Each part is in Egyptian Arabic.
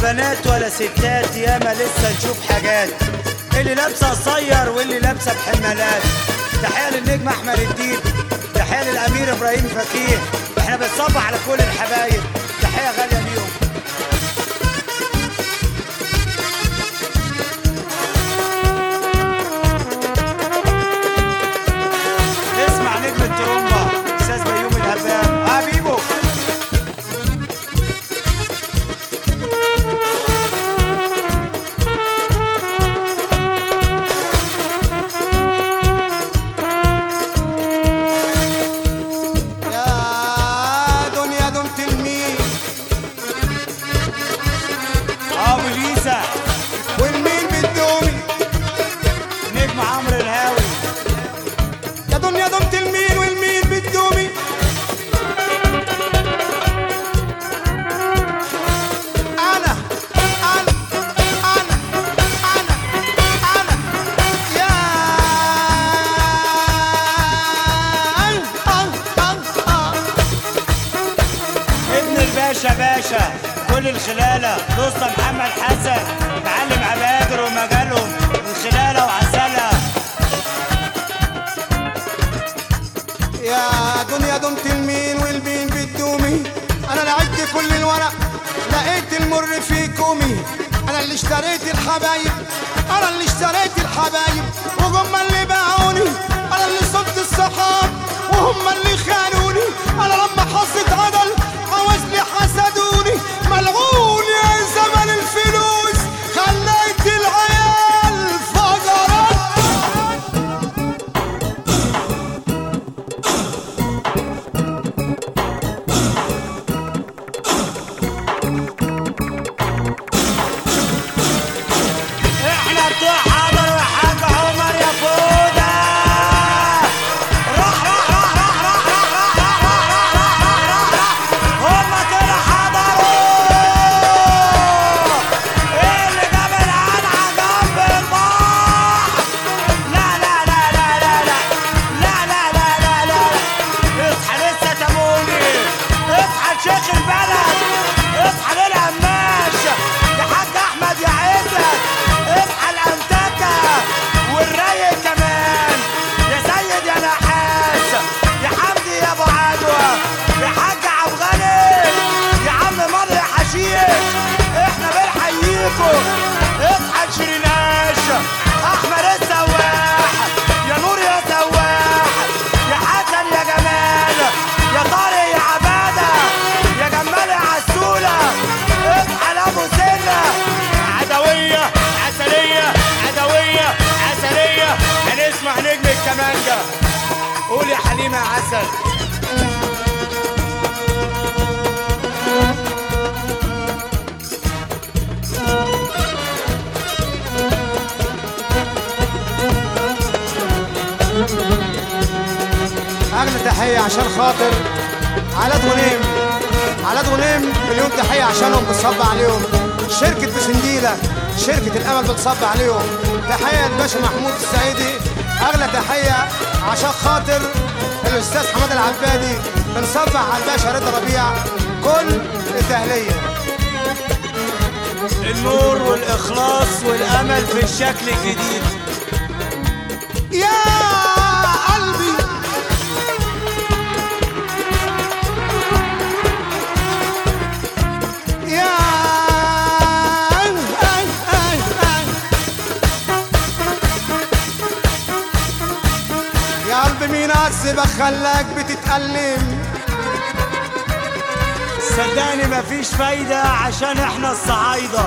بنات ولا ستات ياما لسه نشوف حاجات اللي لابسه قصير واللي لابسه بحمالات تحيه للنجم احمد الدين تحيه للامير ابراهيم فكيه احنا بنصبح على كل الحبايب تحيه غاليه ليهم اسمع نجم الترومبا استاذ بيومي الهبام حبيبه يا دنيا دمت المين ابو ليسا والمين بتدومي نجم عمرو الهاوي يا دنيا دمت المين والمين بتدومي انا انا انا انا انا يا آه آه آه ابن الباشا باشا كل الخلالة دوسة محمد حسن معلم عبادر ومجالهم الخلالة وعسلة يا دنيا دمت المين والمين بتدومي انا لعبت كل الورق لقيت المر في كومي انا اللي اشتريت الحبايب انا اللي اشتريت الحبايب وهم اللي باعوني انا اللي صبت الصحاب وهم اللي خانوني انا لما حصت عدل عوزني حسدوني ملعون يا زمن الفلوس خليت العيال فجرت احنا بتوع حضر يا حاج عمر يا فودة راح راح راح راح راح راح راح راح راح راح راح راح راح هما كده حضروا ايه اللي جاب القلعة جنب البحر لا لا لا لا لا لا لا لا لا لا لا لا اصحى لسه تموني اصحى لشيخ البلد اصحى للقماش يا حاج احمد يا عزت اصحى الانتكه والرايق كمان يا سيد يا نحاس يا حمدي يا ابو عدوى يا حاج عبد الغني يا عم مر يا حشيش احنا بنحييكم اصحى لشيريناش احمد السواح يا نور يا سواح يا حسن يا جمال يا طارق يا عباده يا جمال يا عسوله اصحى لابو سنه عدويه عسليه عدويه عسليه هنسمع نجم الكمانجه قول يا حليمه يا عسل اغلى تحيه عشان خاطر علاء غنيم علاء غنيم مليون تحيه عشانهم بتصب عليهم شركه بسنديله شركه الامل بتصب عليهم تحيه للباشا محمود السعيدي اغلى تحيه عشان خاطر الاستاذ حماد العبادي بنصبح على الباشا رضا ربيع كل التهليه النور والاخلاص والامل في الشكل الجديد يا قلبي يا أي أي أي أي. يا قلبي مين عذبك خلاك بتتألم صدقني مفيش فايدة عشان احنا الصعايدة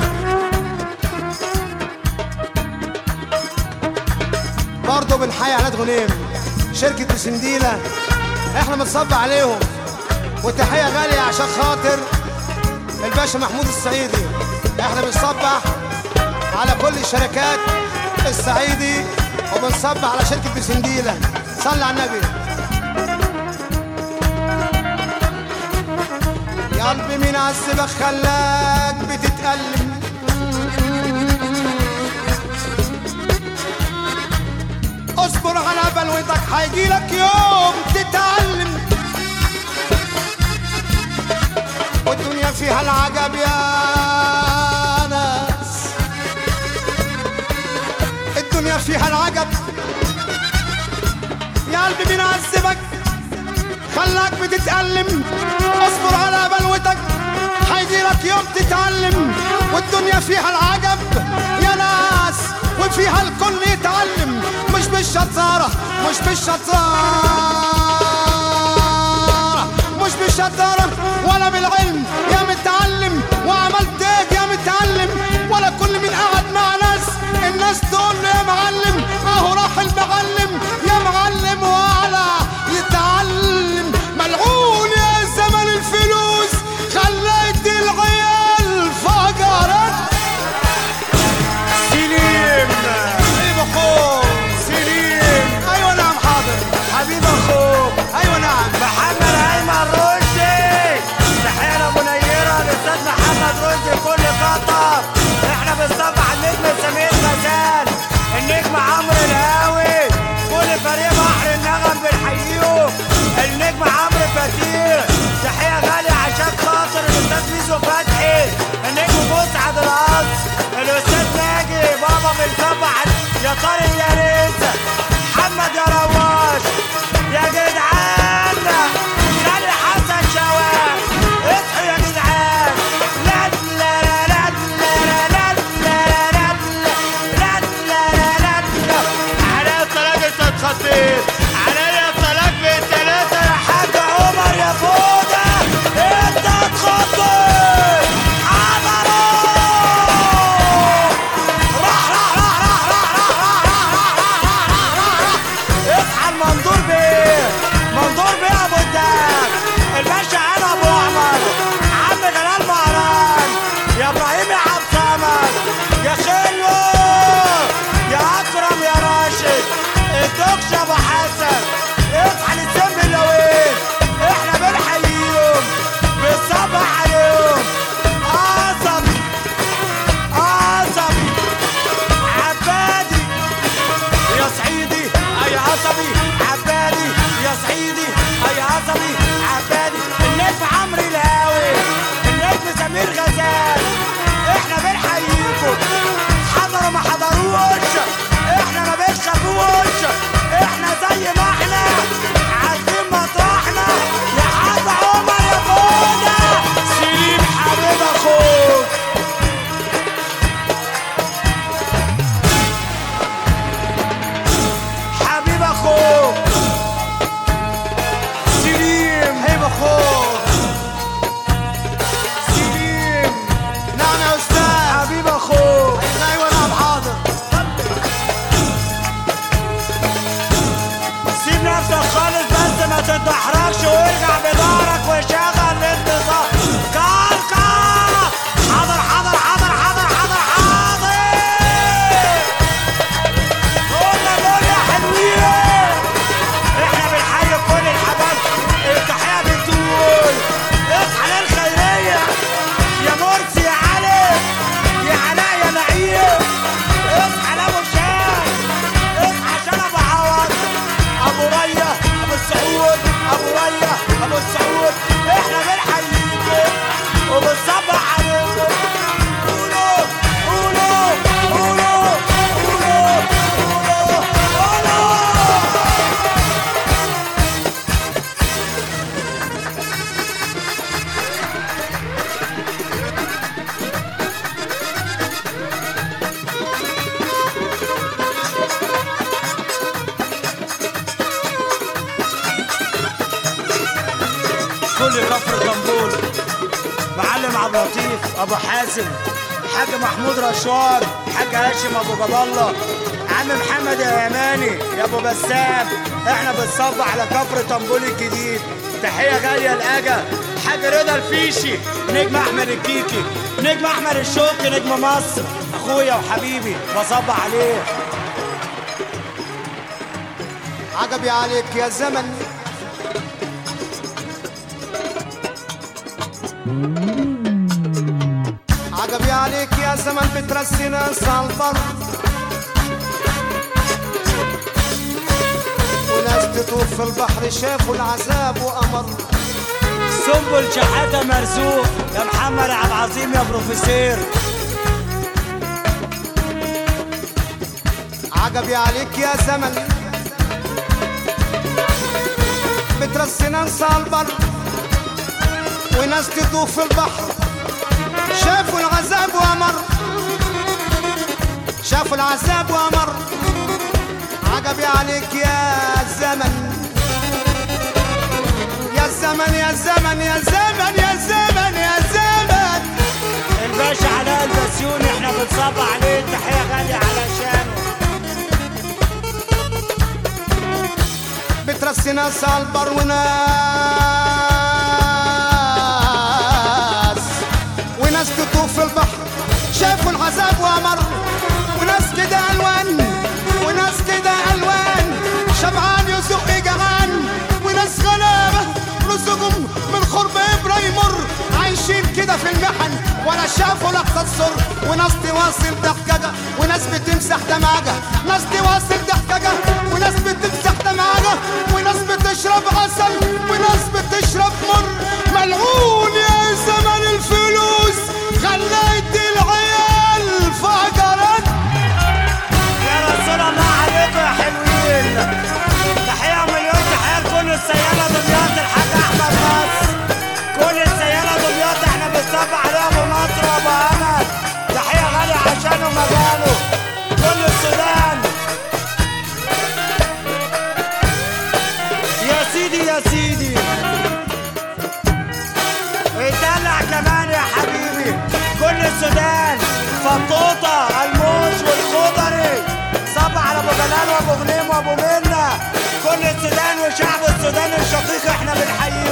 برضه بنحيي علاء غنيم شركة بسنديلة احنا بنصب عليهم والتحية غالية عشان خاطر الباشا محمود السعيدي احنا بنصبح على كل الشركات السعيدي وبنصبح على شركة بسنديلة صلي على النبي يا قلبي مين عذبك خلاك بتتألم اصبر على بلوتك هيجيلك يوم تتعلم والدنيا فيها العجب يا الدنيا فيها العجب يا قلبي مين عذبك خلاك بتتألم اصبر على بلوتك هيجيلك يوم تتعلم والدنيا فيها العجب يا ناس وفيها الكل يتعلم مش بالشطارة مش بالشطارة مش بالشطارة ولا بالعلم يا متعلم وعملت ايه يا متعلم ولا كل من قعد مع ناس الناس تقول له يا معلم اهو راح المعلم يا معلم وعلى يتعلم ملعون يا زمن الفلوس خليت العيال فجرت سليم حبيب اخوك سليم ايوه نعم حاضر حبيب اخوك ايوه نعم محمد ايمن رشدي تحية منيرة للاستاذ محمد رشدي كل قطر احنا بنصبح النجم سمير غزال النجم عمرو الهاوي كل فريق بحر النغم بنحييهم النجم عمرو فتيح تحية غالية عشان خاطر الاستاذ ميزو فتحي النجم مسعد القص الاستاذ ناجي بابا بنصبح يا طارق يا ريس محمد يا رواش يا جدعان خلي حسن شوال اصحوا يا جدعان لا لا لا لا لا لا لا لا لا لا لا لا علي الطلاق انت اتخطيت علي الطلاق بالتلاتة يا حاج عمر يا فودة انت اتخطيت حضروا راح راح راح راح راح راح راح راح راح راح اصحى المنظور بيه منظور بيه ابو الدهب الباشا انا ابو عمر عم جلال مهران يا ابراهيم يا عبد صمد يا خلو يا اكرم يا راشد الدكش ابو حسن اصحى للسم اللوين احنا بنحييهم بنصبح عليهم قصب قصب عبادي يا صعيدي اي عصبي عبادي يا صعيدي اي عصبي عبادي النجم عمرو الهاوي النجم سمير غزال احنا بنحييكم حضروا ما حضروش احنا ما بنخافوش احنا زي ما احنا عارفين مطرحنا يا حاج عمر يا فوده سليم حبيب اخوك حبيب اخوك سليم حبيب اخوك سليم نعم يا استاذ حبيب اخوك ايوه نعم حاضر سيب نفسك خالص بس ما تتدحرجش وارجع بظهرك وشغل الانتظار كركر حاضر حاضر حاضر حاضر حاضر حاضر قولنا دول يا حلوين احنا بنحيي كل الحبايب التحية بتقول اصحى للخيرية يا مرسي يا علي يا علاء يا نعيم اصحى لابو شام اصحى عشان ابو عوض ابو ريا ابو السعود ابو ريا ابو السعود احنا بنحييكم وبنصبح عليكم قولوا قولوا قولوا قولوا قولوا قولوا كل كفر طنبول معلم عبد اللطيف ابو حازم حاج محمود رشوان حاج هاشم ابو جاب الله عم محمد يا يماني يا ابو بسام احنا بنصب على كفر طنبول الجديد تحيه غاليه لاجا حاج رضا الفيشي نجم احمد الكيكي نجم احمد الشوقي نجم مصر اخويا وحبيبي بصب عليه عجبي عليك يا زمن عجبي عليك يا زمن بترسي ناس على البر وناس تطوف في البحر شافوا العذاب وأمر سنبل شحاته مرزوق يا محمد عبد العظيم يا بروفيسور عجبي عليك يا زمن بترسي ناس على البر وناس تطوف في البحر شافوا العذاب وامر شافوا العذاب وامر عجبي عليك يا زمن يا زمن يا زمن يا زمن يا زمن يا زمن الباشا علاء البسيوني احنا بنصب عليه تحيه غاليه علشانه بترسي ناس على البر وناس وناس تطوف في البحر شافوا العذاب وامر وناس كده الوان وناس كده الوان شبعان يزق جعان وناس غلابه رزقهم من خرب ابراهيم مر عايشين كده في المحن ولا شافوا لحظه السر وناس تواصل ضحكجه وناس بتمسح دمعجه ناس تواصل ضحكجه وناس بتمسح دمعجه وناس بتشرب عسل وناس بتشرب مر ملعون يا زمن الفلوس خليت العيال فجرت يا رسول الله عليكم يا حلوين تحيه مليون تحيه لكل السياره دمياط الحاج احمد نصر كل السياره دمياط احنا بنصب عليها ابو نصر وابو انس تحيه غاليه عشانه مجاله كل السودان يا سيدي يا سيدي اتدلع كمان يا حبيبي كل السودان فطوطة الموش والخضري صب على ابو جلال وابو غنيم وابو منة كل السودان وشعب السودان الشقيق احنا بنحييه